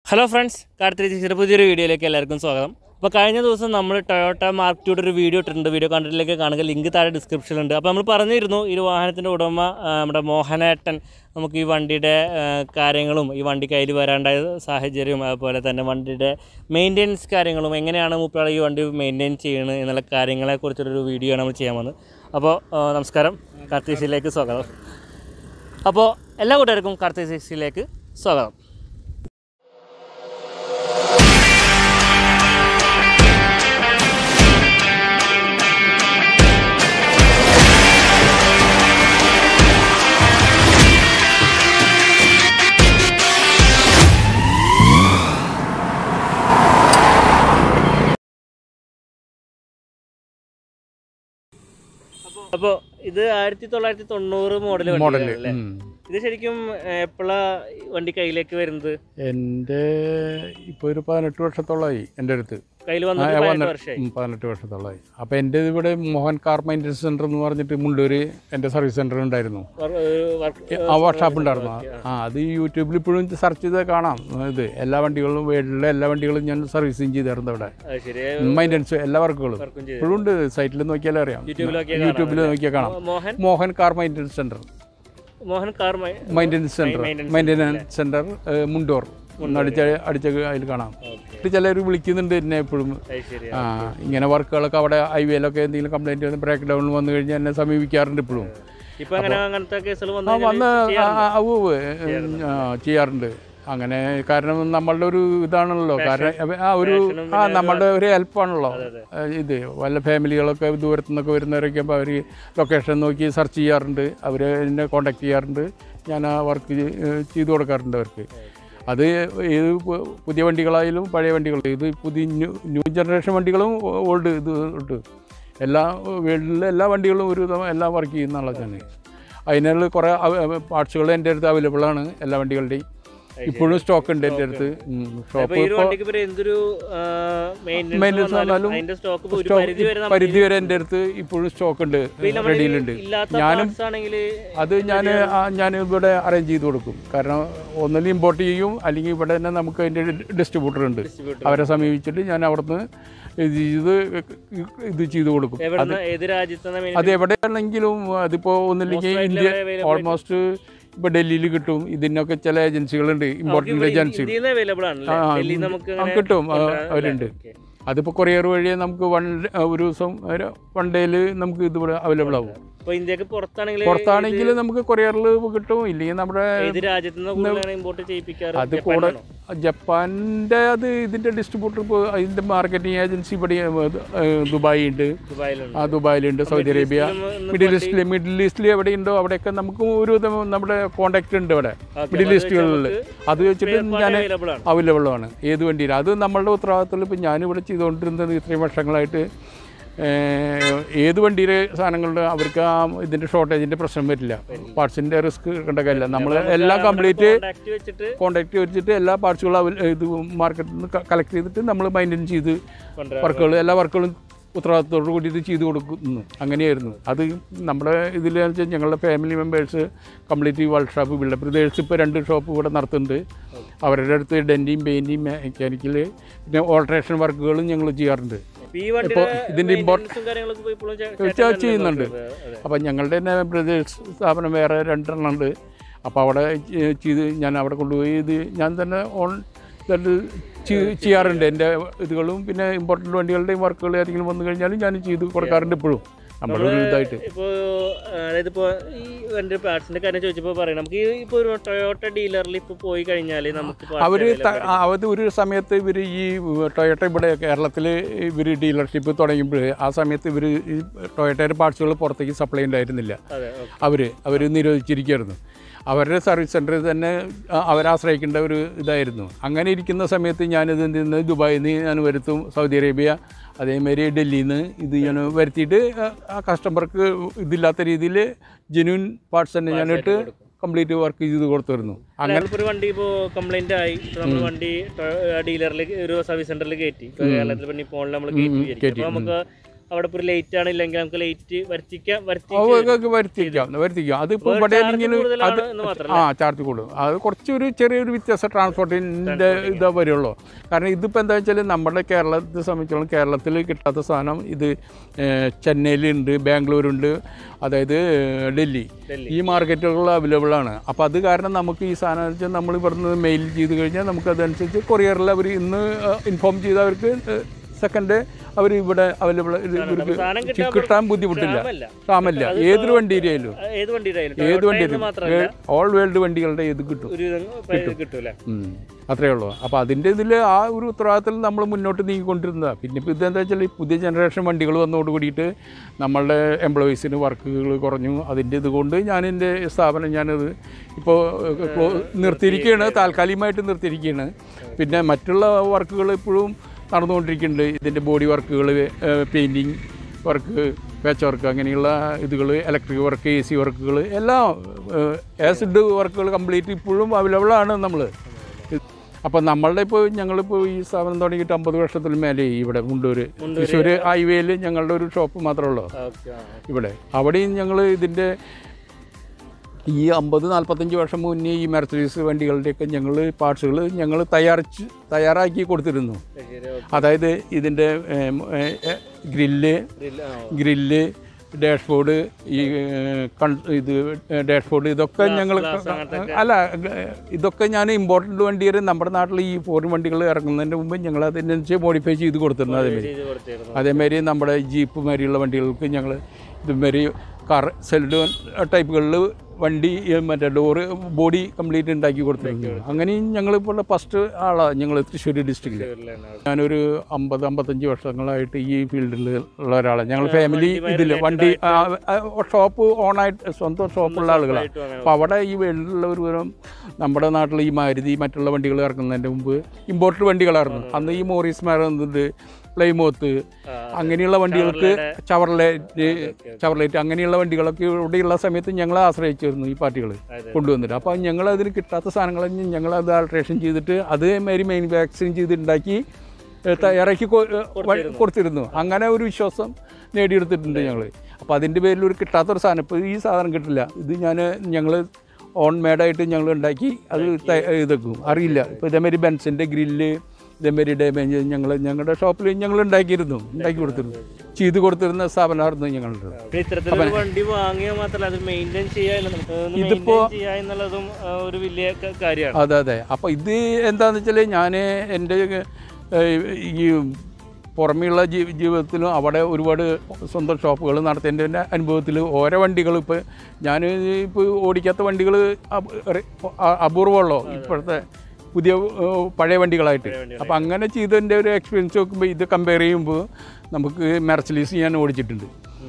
Hello friends Karthika ചേച്ചിയുടെ പുതിയൊരു വീഡിയോയിലേക്ക് എല്ലാവർക്കും സ്വാഗതം അപ്പോൾ കഴിഞ്ഞ ദിവസം നമ്മൾ ടൊയോട്ട മാർക്ക് ടൂടെ ഒരു വീഡിയോ ഇട്ടിട്ടുണ്ട് വീഡിയോ കണ്ടിട്ടിലേക്ക് കാണുക ലിങ്ക് താഴെ ഡിസ്ക്രിപ്ഷനിലുണ്ട് അപ്പോൾ നമ്മൾ പറഞ്ഞിരുന്നു ഈ ഒരു വാഹനത്തിൻ്റെ ഉടമ ആ, നമ്മുടെ മോഹനേട്ടൻ നമുക്ക് ഈ വണ്ടിയുടെ ആ, കാര്യങ്ങളും ഈ വണ്ടി കയ്യിൽ വരാണ്ടായ സാഹചര്യവും അതുപോലെ തന്നെ വണ്ടിയുടെ മെയിൻ്റെനൻസ് കാര്യങ്ങളും എങ്ങനെയാണ് മുപ്പയാൾ ഈ വണ്ടി മെയിൻറ്റെയിൻ ചെയ്യുന്നത് എന്നുള്ള കാര്യങ്ങളെക്കുറിച്ചൊരു വീഡിയോ ആണ് നമ്മൾ ചെയ്യാൻ വന്നത് അപ്പോൾ ആ, നമസ്കാരം കാർത്തികയിലേക്ക് സ്വാഗതം അപ്പോൾ എല്ലാ കൂട്ടുകാർക്കും കാർത്തികയിലേക്ക് സ്വാഗതം അപ്പോൾ ഇത് ആയിരത്തി തൊള്ളായിരത്തി തൊണ്ണൂറ് മോഡൽ മോഡല് അല്ലേ ഉം. ഇത് ശരിക്കും എപ്പോഴാ വണ്ടി കയ്യിലേക്ക് വരുന്നത് എൻ്റെ ഇപ്പോൾ ഒരു പതിനെട്ട് വർഷത്തോളമായി എൻ്റെ അടുത്ത് കയ്യിൽ ആ, വന്നിട്ട് ഞാൻ പതിനെട്ട് വന്നിട്ട് വർഷമായി ഉം, പതിനെട്ട് വർഷത്തോളമായി അപ്പോൾ എൻ്റെ ഇവിടെ മോഹൻ കാർ മെയിൻ്റനൻസ് സെൻറ്റർ എന്ന് പറഞ്ഞിട്ട് മുണ്ടൂര് എൻ്റെ സർവീസ് സെൻറ്റർ ഉണ്ടായിരുന്നു വർ- ഏഹ് വർക്ക് ആ വർക്ക്ഷോപ്പ് ഉണ്ടായിരുന്നു ആ അത് യൂട്യൂബിൽ ഇപ്പോഴും സെർച്ച് ചെയ്താൽ കാണാം ഇത് എല്ലാ വണ്ടികളും വീട്ടിലെ എല്ലാ വണ്ടികളും ഞാൻ സർവീസിങ് ചെയ്തായിരുന്നു അവിടെ അത് ശരി മെയിൻ്റനൻസ് എല്ലാ വർക്കുകളും വർക്കും ചെയ്തു ഇപ്പോഴും ഉണ്ട് സൈറ്റിൽ നോക്കിയാലേ അറിയാം യൂട്യൂബിലൊക്കെ യൂട്യൂബിൽ നോക്കിയാൽ കാണാം Mohan Mohan car maintenance centre Mohan car മൈ- maintenance centre maintenance maintenance centre മുണ്ടോർ അടിച്ച അടിച്ച അതിൽ കാണാം ഓക്കെ ചിലർ വിളിക്കുന്നുണ്ട് എന്നെ എപ്പോഴും അത് ശരി ആ ഇങ്ങനെ വർക്കുകളൊക്കെ അവിടെ ഹൈവേയിലൊക്കെ എന്തെങ്കിലും കംപ്ലൈൻറ്റ് വന്ന് ബ്രേക്ക് ഡൗൺ വന്നു കഴിഞ്ഞാൽ എന്നെ സമീപിക്കാറുണ്ട് ഇപ്പോഴും ഇപ്പൊ അങ്ങനെ അങ്ങനത്തെ കേസുകൾ ആ വന്നു വന്ന് ആ, ആ, ഉവ്വ് ഉവ്വ്. ആ, ചെയ്യാറുണ്ട് അങ്ങനെ കാരണം നമ്മളുടെ ഒരു ഇതാണല്ലോ കാരണം അവ- ആ ഒരു ആ നമ്മളുടെ ഒരു ഹെൽപ്പാണല്ലോ ഇത് വല്ല ഫാമിലികളൊക്കെ ദൂരത്തു നിന്നൊക്കെ വരുന്നവരൊക്കെ അപ്പോൾ അവർ ലൊക്കേഷൻ നോക്കി സെർച്ച് ചെയ്യാറുണ്ട് അവർ എന്നെ കോണ്ടാക്ട് ചെയ്യാറുണ്ട് ഞാൻ ആ വർക്ക് ചെയ്തു കൊടുക്കാറുണ്ട് അവർക്ക് അത് ഏത് പു- പുതിയ വണ്ടികളായാലും പഴയ വണ്ടികൾ ഇത് പുതിയ ന്യൂ ന്യൂ ജനറേഷൻ വണ്ടികളും ഓൾഡ് ഇത് ഉണ്ട് എല്ലാ വീട്ടിലെ എല്ലാ വണ്ടികളും ഒരു വിധം എല്ലാം വർക്ക് ചെയ്യുന്നുള്ള തന്നെ അതിനുള്ള കുറേ പാർട്സുകൾ എൻ്റെ അടുത്ത് അവൈലബിൾ ആണ് എല്ലാ വണ്ടികളുടെയും ഇപ്പോഴും സ്റ്റോക്ക് ഉണ്ട് എൻ്റെ അടുത്ത് അപ്പൊ ഷോപ്പ് ഈ ഒരു വണ്ടിക്ക് ഇപ്പൊ എന്തൊരു Maintenance മെയിൻ്റെനൻസ് വന്നാലും അതിന്റെ സ്റ്റോക്ക് ഒരു സ്റ്റോക്ക് പരിധി വരെ പരിധി വരെ എൻ്റെ അടുത്ത് ഇപ്പോഴും സ്റ്റോക്ക് ഉണ്ട് റെഡിയിലുണ്ട് ഇല്ലാത്ത ഞാനും parts ആണെങ്കില് അത് ഞാൻ ഞാൻ ഇവിടെ അറേഞ്ച് ചെയ്ത് കൊടുക്കും കാരണം ഒന്നിലും ഇമ്പോർട്ട് ചെയ്യും അല്ലെങ്കിൽ ഇവിടെ തന്നെ നമുക്ക് അതിൻ്റെ ഡിസ്ട്രിബ്യൂട്ടർ ഉണ്ട് distributor. അവരെ സമീപിച്ചിട്ട് ഞാൻ അവിടുന്ന് ഇത് ചെയ്ത് ഇത് ചെയ്ത് കൊടുക്കും എവിടുന്ന് ഏത് രാജ്യത്താണ് main- അത് എവിടെയാണെങ്കിലും അതിപ്പോൾ ഒന്നില്ലെങ്കിൽ ഇന്ത്യ എവിടെ available ഓൾമോസ്റ്റ് ഇപ്പോൾ ഡെല്ലിയിൽ കിട്ടും ഇതിനൊക്കെ ചില ഏജൻസികളുണ്ട് ഇമ്പോർട്ടൻ്റ് ഏജൻസി ഇന്ത്യയിൽ നിന്ന് അവൈലബിൾ ആണല്ലേ ആ, ഡൽഹിയിൽ നമുക്ക് ആ, കിട്ടും ആ, അവരുണ്ട് ഓക്കേ. അതിപ്പോൾ കൊറിയർ വഴി നമുക്ക് വൺ ഒരു ദിവസം ഒരു വൺ ഡേയിൽ നമുക്ക് ഇതിവിടെ അവൈലബിൾ ആവും അപ്പൊ ഇന്ത്യക്ക് പുറത്താണെങ്കിൽ പുറത്താണെങ്കിൽ നമുക്ക് കൊറിയറിൽ കിട്ടും ഇല്ലെങ്കിൽ നമ്മുടെ ഏത് രാജ്യത്ത് നിന്ന് കൂടുതലാണ് ഇമ്പോർട്ട് ചെയ്യിപ്പിക്കാറ് അത് കൂടെ ജപ്പാൻ്റെ അത് ഇതിൻ്റെ ഡിസ്ട്രിബ്യൂട്ടർ ഇപ്പോൾ അതിൻ്റെ മാർക്കറ്റിംഗ് ഏജൻസി ഇവിടെ ഏഹ്, ദുബായ് ഉണ്ട് ദുബായിലുണ്ട് ആ ദുബായിലുണ്ട് സൗദി അറേബ്യ ഇതിലും മിഡിൽ ഈസ്റ്റിൽ മിഡിൽ ഈസ്റ്റിൽ എവിടെയുണ്ടോ അവിടെയൊക്കെ നമുക്ക് ഒരു വിധം നമ്മുടെ കോണ്ടാക്ട് ഉണ്ട് ഇവിടെ ഓക്കേ, മിഡിൽ അപ്പൊ അത് ഈസ്റ്റുകളിൽ അത് വെച്ചിട്ട് ഞാൻ അവൈലബിൾ ആണ് അവൈലബിൾ ആണ് ഏത് വണ്ടിയിൽ അത് നമ്മളുടെ ഉത്തരവാദിത്തത്തിൽ ഇപ്പം ഞാനിവിടെ ചെയ്തുകൊണ്ടിരുന്നത് ഇത്രയും വർഷങ്ങളായിട്ട് ഏഹ്, ഏത് വണ്ടിയിലെ സാധനങ്ങളുടെ അവർക്ക് ആ ഇതിൻ്റെ ഷോർട്ടേജിൻ്റെ പ്രശ്നം വരില്ല പാർട്സിൻ്റെ റിസ്ക് കണ്ടല്ല നമ്മൾ എല്ലാം കംപ്ലീറ്റ് കോണ്ടാക്ട് വെച്ചിട്ട് കോണ്ടാക്ട് വെച്ചിട്ട് എല്ലാ പാർട്സുകളും അവൈ ഇത് മാർക്കറ്റിൽ നിന്ന് കളക്ട് ചെയ്തിട്ട് നമ്മൾ മെയിൻറ്റെയിൻ ചെയ്ത് കൊണ്ടുവരാം വർക്കുകൾ എല്ലാ വർക്കുകളും ഉത്തരവാദിത്തത്തോട് കൂടിയിട്ട് ചെയ്തു കൊടുക്കുന്നു അങ്ങനെയായിരുന്നു അത് നമ്മുടെ ഇതിൽ വെച്ചാൽ ഞങ്ങളുടെ family members complete workshop build brothers ഇപ്പോൾ രണ്ട് ഷോപ്പ് ഇവിടെ നടത്തുന്നുണ്ട് അവരുടെ അടുത്ത് ഡെൻറ്റിയും പെയിൻറ്റിങ് മെക്കാനിക്കൽ പിന്നെ ഓൾട്രേഷൻ വർക്കുകളും ഞങ്ങൾ ചെയ്യാറുണ്ട് ഈ വണ്ടിയുടെ ഇതിന്റെ import- maintenance ഉം കാര്യങ്ങളൊക്കെ ഇപ്പൊ ഇപ്പോഴും ചേ- ചെ- ചേട്ടൻ തന്നെ ചെയ്യുന്നുണ്ട്. നോക്കുന്നത്. അതെ. അപ്പം ഞങ്ങളുടെ തന്നെ ബ്രദേഴ്സ് സ്ഥാപനം വേറെ രണ്ടെണ്ണം ഉണ്ട് അപ്പോൾ അവിടെ ചെ- ചെയ്ത് ഞാൻ അവിടെ കൊണ്ടുപോയി ഇത് ഞാൻ തന്നെ ഓൺ ഇതായിട്ട് ചെയ്- ചെയ്യാറുണ്ട് എൻ്റെ ഇതുകളും പിന്നെ ഇമ്പോർട്ടൻ്റ് വണ്ടികളുടെയും വർക്കുകൾ ഏതെങ്കിലും വന്നു കഴിഞ്ഞാലും ഞാൻ ചെയ്ത് കൊടുക്കാറുണ്ട് ഇപ്പോഴും നമ്മുടെ ഒരു ഇതായിട്ട് ഇപ്പോ അതായത് ഇപ്പോ ഈ വണ്ടി പാർട്സിന്റെ കാര്യം ചോദിച്ചപ്പോ പറയാം നമുക്ക് ഈ ഇപ്പൊ ഒരു ടൊയോട്ട ഡീലറിൽ ഇപ്പൊ പോയി കഴിഞ്ഞാല് നമുക്ക് parts അവർ available അത് ഒരു സമയത്ത് ഇവർ ഈ ടൊയോട്ട ഇവിടെ കേരളത്തിൽ ഇവർ ഡീലർഷിപ്പ് തുടങ്ങുമ്പോൾ ആ സമയത്ത് ഇവർ ഈ ടൊയോട്ടയുടെ പാർട്സുകൾ പുറത്തേക്ക് സപ്ലൈ ഉണ്ടായിരുന്നില്ല അതെ ഓക്കേ. അവർ അവർ നിരോധിച്ചിരിക്കുകയായിരുന്നു അവരുടെ സർവീസ് സെൻറ്ററിൽ തന്നെ അ- അവരാശ്രയിക്കേണ്ട ഒരു ഇതായിരുന്നു അങ്ങനെ ഇരിക്കുന്ന സമയത്ത് ഞാനിത് എന്ത് ചെയ്യുന്നത് ദുബായിൽ നിന്ന് ഞാൻ വരുത്തും സൗദി അറേബ്യ അതേമാതിരി ഡൽഹിയിൽ നിന്ന് ഇത് ഞാൻ വരുത്തിയിട്ട് ആ- ആ കസ്റ്റമർക്ക് ഇതില്ലാത്ത രീതിയിൽ ജെന്യൂൻ പാർട്സ് തന്നെ ഞാനിട്ട് കംപ്ലീറ്റ് വർക്ക് ചെയ്ത് കൊടുത്തിരുന്നു അങ്ങനെ ഇപ്പൊ ഒരു വണ്ടി ഇപ്പോ കംപ്ലൈന്റ് ആയി ഇപ്പൊ നമ്മൾ വണ്ടി ഡീലറിൽ ഒരു സർവീസ് സെന്ററിൽ കയറ്റി ഇപ്പൊ കേരളത്തിൽ പിന്നെ ഫോണിൽ നമ്മൾ കയറ്റി വിചാരിക്കും. അപ്പൊ നമുക്ക് അവിടെ ഇപ്പോൾ ഒരു ലൈറ്റ് ആണ് ഇല്ലെങ്കിൽ നമുക്ക് ലൈറ്റ് വരുത്തിക്കാം വരുത്തി അതൊക്കെ വരുത്തിക്കാം വരുത്തിക്കാം അതിപ്പോൾ ഇവിടെ ഇങ്ങനെ അത് കൂടുതലാണ് എന്ന് മാത്രം ആ ചാർജ് കൂടും അത് കുറച്ചൊരു ചെറിയൊരു വ്യത്യാസം ട്രാൻസ്പോർട്ടിൻ്റെ ഇതാ വരുള്ളൂ കാരണം ഇതിപ്പോൾ എന്താ വെച്ചാൽ നമ്മുടെ കേരളത്തെ സംബന്ധിച്ചോളം കേരളത്തിൽ കിട്ടാത്ത സാധനം ഇത് ഏഹ്, ചെന്നൈയിലുണ്ട് ബാംഗ്ലൂരുണ്ട് അതായത് ഏഹ്, ഡൽഹി ഡൽഹി. ഈ മാർക്കറ്റുകൾ അവൈലബിൾ ആണ് അപ്പോൾ അത് കാരണം നമുക്ക് ഈ സാധനം വെച്ചാൽ നമ്മൾ ഇവിടുന്ന് മെയിൽ ചെയ്ത് കഴിഞ്ഞാൽ നമുക്ക് അതനുസരിച്ച് കൊറിയറിൽ അവർ ഇന്ന് ഇൻഫോം ചെയ്ത് അവർക്ക് സെക്കൻഡ് അവർ ഇവിടെ അവൈലബിൾ ഇവർക്ക് സാധനം കിട്ടാൻ കിട്ടാൻ ബുദ്ധിമുട്ടില്ല ക്ഷാമല്ല. ക്ഷാമല്ല ഏതൊരു വണ്ടി ഏരിയയിലും ആ, ഏത് വണ്ടിയുടെ ഏത് വണ്ടി മാത്രമല്ല ഓൾ വേൾഡ് വണ്ടികളുടെ ഇത് കിട്ടും ഒരു ഇത് കിട്ടൂല ഉം. അത്രേ ഉള്ളൂ അപ്പോൾ അതിൻ്റെ ഇതിൽ ആ ഒരു ഉത്തരവാദിത്തത്തിൽ നമ്മൾ മുന്നോട്ട് നീങ്ങിക്കൊണ്ടിരുന്നതാണ് പിന്നെ ഇപ്പോൾ ഇതെന്താ വെച്ചാൽ ഈ പുതിയ ജനറേഷൻ വണ്ടികൾ വന്നതോട് കൂടിയിട്ട് നമ്മളുടെ എംപ്ലോയീസിന് വർക്കുകൾ കുറഞ്ഞു അതിൻ്റെ ഇത് കൊണ്ട് ഞാൻ എൻ്റെ സ്ഥാപനം ഞാനത് ഇപ്പോൾ നിർത്തിയിരിക്കുകയാണ് താൽക്കാലികമായിട്ട് നിർത്തിയിരിക്കുകയാണ് പിന്നെ മറ്റുള്ള വർക്കുകൾ ഇപ്പോഴും നടന്നുകൊണ്ടിരിക്കുന്നുണ്ട് ഇതിൻ്റെ ബോഡി വർക്കുകൾ പെയിൻറ്റിങ് വർക്ക് പാച്ച് വർക്ക് അങ്ങനെയുള്ള ഇതുകൾ ഇലക്ട്രിക് വർക്ക് എ സി വർക്കുകൾ എല്ലാം ആസിഡ് വർക്കുകൾ കംപ്ലീറ്റ് ഇപ്പോഴും അവൈലബിൾ ആണ് നമ്മൾ അപ്പം നമ്മളുടെ ഇപ്പോൾ ഞങ്ങളിപ്പോൾ ഈ സ്ഥാപനം തുടങ്ങിയിട്ട് അമ്പത് വർഷത്തിന് മേലെ ഇവിടെ മുണ്ടൂർ തൃശ്ശൂർ ഹൈവേയിൽ ഞങ്ങളുടെ ഒരു ഷോപ്പ് മാത്രമേ ഉള്ളൂ ഓക്കെ ഇവിടെ അവിടെയും ഞങ്ങൾ ഇതിൻ്റെ ഈ അമ്പത് നാൽപ്പത്തഞ്ച് വർഷം മുന്നേ ഈ മെർസഡീസ് വണ്ടികളുടെയൊക്കെ ഞങ്ങൾ പാർട്സുകൾ ഞങ്ങൾ തയ്യാറിച്ച് തയ്യാറാക്കി കൊടുത്തിരുന്നു ശരി അതായത് ഇതിൻ്റെ ഗ്രില്ല് ഗ്രില്ല് ഡാഷ്ബോർഡ് ഈ ഏഹ്, കൺ- ഇത് ഡാഷ്ബോർഡ് ഇതൊക്കെ ഞങ്ങൾ അല്ല ഏഹ്, ഇതൊക്കെ ഞാൻ ഇമ്പോർട്ടൻ്റ് വണ്ടികൾ നമ്മുടെ നാട്ടിൽ ഈ ഫോറിൻ വണ്ടികൾ ഇറങ്ങുന്നതിന് മുമ്പ് ഞങ്ങൾ അതിനനുസരിച്ച് മോഡിഫൈ ചെയ്ത് കൊടുത്തിരുന്നു അതേമാതിരി ചെയ്ത് കൊടുത്തിരുന്നു അതേമാതിരി നമ്മുടെ ജീപ്പ് മാതിരിയുള്ള വണ്ടികൾക്ക് ഞങ്ങൾ ഇതുമാതിരി കാർ സെൽഡോൺ ടൈപ്പുകളിൽ വണ്ടി ഏ, മറ്റേ ഡോറ് ബോഡി കംപ്ലീറ്റ് ഉണ്ടാക്കി കൊടുത്തിരുന്നു അങ്ങനെയും ഞങ്ങളിപ്പോൾ ഫസ്റ്റ് ആളാണ് ഞങ്ങൾ തൃശ്ശൂർ ഡിസ്ട്രിക്റ്റിൽ ഞാനൊരു അമ്പത് അമ്പത്തഞ്ച് വർഷങ്ങളായിട്ട് ഈ ഫീൽഡിൽ ഉള്ള ഒരാളാണ് ഞങ്ങൾ ഫാമിലി ഇതിൽ വണ്ടി ഷോപ്പ് ഓണായിട്ട് സ്വന്തം ഷോപ്പുള്ള ആളുകളാണ് അപ്പോൾ അവിടെ ഈ വേൾഡിലുള്ള ഒരു വിവരം നമ്മുടെ നാട്ടിൽ ഈ മാരുതി മറ്റുള്ള വണ്ടികൾ ഇറക്കുന്നതിൻ്റെ മുമ്പ് ഇമ്പോർട്ടഡ് വണ്ടികളായിരുന്നു അന്ന് ഈ മോറീസ് മാറുന്നത് പ്ലൈമോത്ത് അങ്ങനെയുള്ള വണ്ടികൾക്ക് ചവർലേറ്റ് ചവർലേറ്റ് അങ്ങനെയുള്ള വണ്ടികളൊക്കെ ഇവിടെയുള്ള സമയത്ത് ഞങ്ങളെ ആശ്രയിച്ചിരുന്നു ഈ പാർട്ടികൾ കൊണ്ടുവന്നിട്ട് അപ്പോൾ ഞങ്ങൾ അതിന് കിട്ടാത്ത സാധനങ്ങൾ ഞങ്ങൾ അത് ആൾട്രേഷൻ ചെയ്തിട്ട് അതേമാതിരി മാനുഫാക്ചറിങ് ചെയ്തുണ്ടാക്കി ഏ, തയ്യാറാക്കി കൊ- ഏ, വ- കൊടുത്തിരുന്നു അങ്ങനെ ഒരു വിശ്വാസം നേടിയെടുത്തിട്ടുണ്ട് ഞങ്ങൾ അപ്പോൾ അതിൻ്റെ പേരിൽ ഒരു കിട്ടാത്തൊരു സാധനം ഇപ്പോൾ ഈ സാധനം കിട്ടില്ല ഇത് ഞാൻ ഞങ്ങൾ ഓൺ മേഡായിട്ട് ഞങ്ങൾ ഉണ്ടാക്കി അത് ത- ഇതാക്കും അറിയില്ല ഇപ്പോൾ ഇതേമാതിരി ബെൻസിൻ്റെ ഗ്രില്ല് ഇതേമാതിരി ഡാമേജ് ഞങ്ങൾ ഞങ്ങളുടെ ഷോപ്പിൽ ഞങ്ങൾ ഉണ്ടാക്കിയിരുന്നു ഉണ്ടാക്കി കൊടുത്തിരുന്നു ചെയ്ത് കൊടുത്തിരുന്ന സ്ഥാപനമായിരുന്നു ഞങ്ങളുടെ പിന്നെ ഇത്തരത്തിലൊരു വണ്ടി വാങ്ങിയാൽ മാത്രമല്ല അത് മെയിൻറ്റെയിൻ ചെയ്യാൻ ഇതിപ്പോ- ചെയ്യുക എന്നുള്ളതും ആ, ഒരു വലിയ ക- കാര്യമാണ് അതെ അതെ അപ്പോൾ ഇത് എന്താണെന്ന് വെച്ചാൽ ഞാൻ എൻ്റെ ഏഹ്, ഈ പുറമെയുള്ള ജീ ജീവിതത്തിലും അവിടെ ഒരുപാട് സ്വന്തം ഷോപ്പുകൾ നടത്തിയതിൻ്റെ അനുഭവത്തിൽ ഓരോ വണ്ടികൾ ഇപ്പോൾ ഞാൻ ഇപ്പോൾ ഓടിക്കാത്ത വണ്ടികൾ അപൂർവമുള്ളൂ ഇപ്പോഴത്തെ പുതിയ ഏഹ്, പഴയ വണ്ടികളായിട്ട് അപ്പോൾ അങ്ങനെ ചെയ്തതിൻ്റെ ഒരു എക്സ്പീരിയൻസ് നോക്കുമ്പോൾ ഇത് കമ്പയർ ചെയ്യുമ്പോൾ നമുക്ക് മെർസലീസ് ഞാൻ ഓടിച്ചിട്ടുണ്ട്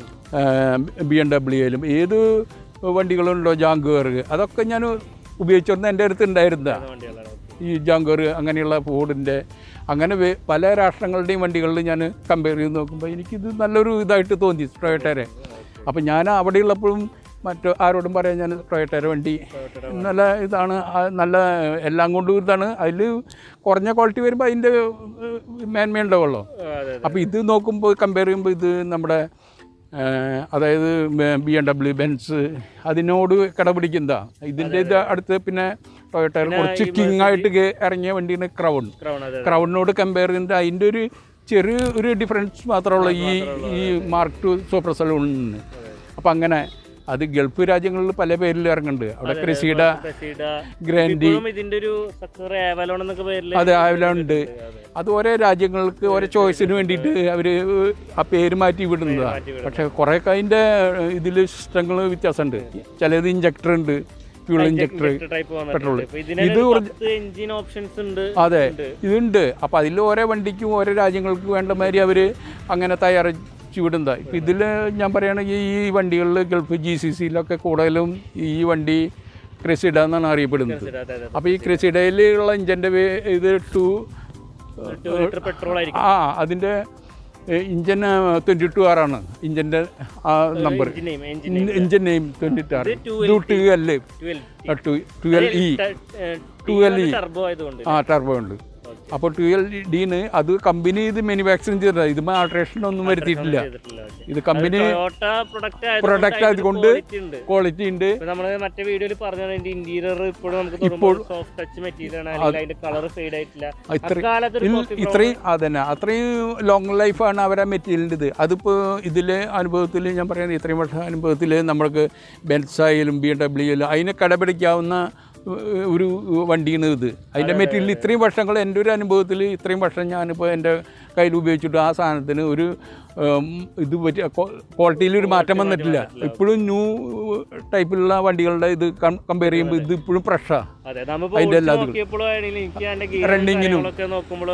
ബി എം ഡബ്ല്യു ആയാലും ഏത് വണ്ടികളുണ്ടോ ജാങ്കുവർ അതൊക്കെ ഞാൻ ഉപയോഗിച്ചിരുന്ന എൻ്റെ അടുത്ത് ഉണ്ടായിരുന്നതാണ് വണ്ടികളാണ് ഈ ജാങ്കർ അങ്ങനെയുള്ള ഫോർഡിൻ്റെ അങ്ങനെ വേ- പല രാഷ്ട്രങ്ങളുടെയും വണ്ടികളിൽ ഞാൻ കമ്പയർ ചെയ്ത് നോക്കുമ്പോൾ എനിക്കിത് നല്ലൊരു ഇതായിട്ട് തോന്നി ടൊയോട്ടയുടെ അപ്പോൾ ഞാൻ അവിടെയുള്ളപ്പോഴും മറ്റു ആരോടും പറയാൻ ഞാൻ ടൊയോട്ടയുടെ വണ്ടി നല്ല ഇതാണ് ആ നല്ല എല്ലാം കൊണ്ടും ഇതാണ് അതിൽ കുറഞ്ഞ ക്വാളിറ്റി വരുമ്പോൾ അതിൻ്റെ മേന്മ ഉണ്ടാവുള്ളൂ അതെ അപ്പോൾ ഇത് നോക്കുമ്പോൾ കമ്പയർ ചെയ്യുമ്പോൾ ഇത് നമ്മുടെ ആ, അതായത് ബി എം ഡബ്ല്യു ബെൻസ് അതിനോട് കിടപിടിക്കുന്നതാ ഇതിൻ്റെ ഇത് അടുത്ത് പിന്നെ ടൊയോട്ടയിൽ കുറച്ച് കിങ് ആയിട്ട് കേ- ഇറങ്ങിയ വണ്ടിയാണ് ക്രൗൺ ക്രൗൺ അതെ ക്രൗണിനോട് കമ്പയർ ചെയ്യുന്നത് അതിൻ്റെ ഒരു ചെറിയ ഒരു ഡിഫറൻസ് മാത്രമേ ഉള്ളൂ ഈ ഈ മാർക്ക് ടു സൂപ്പർ സലൂണിന് അപ്പം അങ്ങനെ അത് ഗൾഫ് രാജ്യങ്ങളിൽ പല പേരിൽ ഇറങ്ങുന്നുണ്ട് അവിടെ ക്രിസീഡ പ്രസീഡ ഗ്രാൻഡി ഇപ്പോഴും ഇതിന്റെ ഒരു സക്സർ ആവലോൺ എന്നൊക്കെ പേരിൽ അത് ഉണ്ട് അത് ഓരോ രാജ്യങ്ങൾക്ക് ഓരോ ചോയ്സിന് വേണ്ടിയിട്ട് അവർ ആ പേര് മാറ്റി വിടുന്നതാണ് പക്ഷേ കുറേയൊക്കെ അതിൻ്റെ ഇതിൽ സിസ്റ്റങ്ങൾ വ്യത്യാസമുണ്ട് ചിലത് ഇഞ്ചക്ടർ ഉണ്ട് ഫ്യൂൾ ഇഞ്ചക്ടർ ടൈപ്പ് പെട്രോൾ വന്നിട്ടുണ്ട് ഇപ്പൊ ഇതിന് ഇത് പത്ത് എഞ്ചിൻ ഓപ്ഷൻസ് ഉണ്ട് അതെ ഇതുണ്ട് അപ്പോൾ അതിൽ ഓരോ വണ്ടിക്കും ഓരോ രാജ്യങ്ങൾക്ക് വേണ്ട മാതിരി അവർ അങ്ങനെ തയ്യാറാക്കി വിടുന്നതാണ് ഇപ്പം ഇതിൽ ഞാൻ പറയുകയാണെങ്കിൽ ഈ വണ്ടികളിൽ ഗൾഫ് ജി സി സിയിലൊക്കെ കൂടുതലും ഈ വണ്ടി ക്രെസിഡ എന്നാണ് അറിയപ്പെടുന്നത് അതെ അതെ അപ്പോൾ ഈ ക്രെസിഡയിലുള്ള ഇഞ്ചിൻ്റെ ഇത് ടു ടു ലിറ്റർ പെട്രോൾ ആയിരിക്കും ആ അതിൻ്റെ ഇഞ്ചൻ ട്വൻറ്റി ടു ആറാണ് ഇഞ്ചിൻ്റെ ആ number engine name engine engine name twenty ആറ് two two L twelve two twelve E 12E. Turbo ആയതുകൊണ്ട് ആ ടർബോ ഉണ്ട് അപ്പോൾ ട്വൽവ് ഡീന് അത് കമ്പനി ഇത് മാനുഫാക്ചറിങ് ചെയ്തതാണ് ഇത് ആൾട്രേഷൻ ഒന്നും വരുത്തിയിട്ടില്ല ചെയ്തിട്ടില്ല ഓക്കേ. ഇത് കമ്പനി ടൊയോട്ട പ്രൊഡക്റ്റ് പ്രൊഡക്റ്റ് ആയതുകൊണ്ട് ഉണ്ട് ക്വാളിറ്റി ഉണ്ട് ഇപ്പൊ നമ്മള് മറ്റേ വീഡിയോയിൽ പറഞ്ഞ അതിന്റെ ഇന്റീരിയർ ഇപ്പോഴും നമുക്ക് തൊടുമ്പോൾ സോഫ്റ്റ് ടച്ച് മെറ്റീരിയൽ ആണ് അല്ലെങ്കിൽ അതിന്റെ കളർ ഫെയ്ഡ് ആയിട്ടില്ല ഇത്ര- അക്കാലത്ത് ഒരു ഇൽ- coffee ഇത്രയും അതന്നെ അത്രയും ലോങ് ലൈഫാണ് അവരെ മെറ്റീരിയലിൻ്റെ ഇത് അതിപ്പോൾ ഇതിലെ അനുഭവത്തിൽ ഞാൻ പറയുന്നത് ഇത്രയും വർഷം അനുഭവത്തിൽ നമ്മൾക്ക് ബെൻസ് ആയാലും ബി എം ഡബ്ല്യു ആയാലും അതിനെ കടപിടിക്കാവുന്ന ഏഹ്, ഒരു വണ്ടിയാണ് ഇത് അതിൻ്റെ മെറ്റീരിയൽ ഇത്രയും വർഷങ്ങൾ എൻ്റെ ഒരു അനുഭവത്തിൽ ഇത്രയും വർഷം ഞാനിപ്പോൾ എൻ്റെ കയ്യിൽ ഉപയോഗിച്ചിട്ട് ആ സാധനത്തിന് ഒരു ഉം, ഇത് പറ്റി ക്വാളിറ്റിയിൽ ഒരു മാറ്റം വന്നിട്ടില്ല ഇപ്പോഴും ന്യൂ ടൈപ്പിലുള്ള വണ്ടികളുടെ ഇത് കമ്പയർ ചെയ്യുമ്പോൾ ഇത് ഇപ്പോഴും ഫ്രഷാണ് അതെ നമ്മളിപ്പോ അതിന്റെ ഓടിച്ച് എല്ലാത്തിലും. നോക്കിയപ്പോഴും ആണെങ്കിലും എനിക്ക് അതിന്റെ Running നും. ഗിയറൊക്കെ നോക്കുമ്പോഴും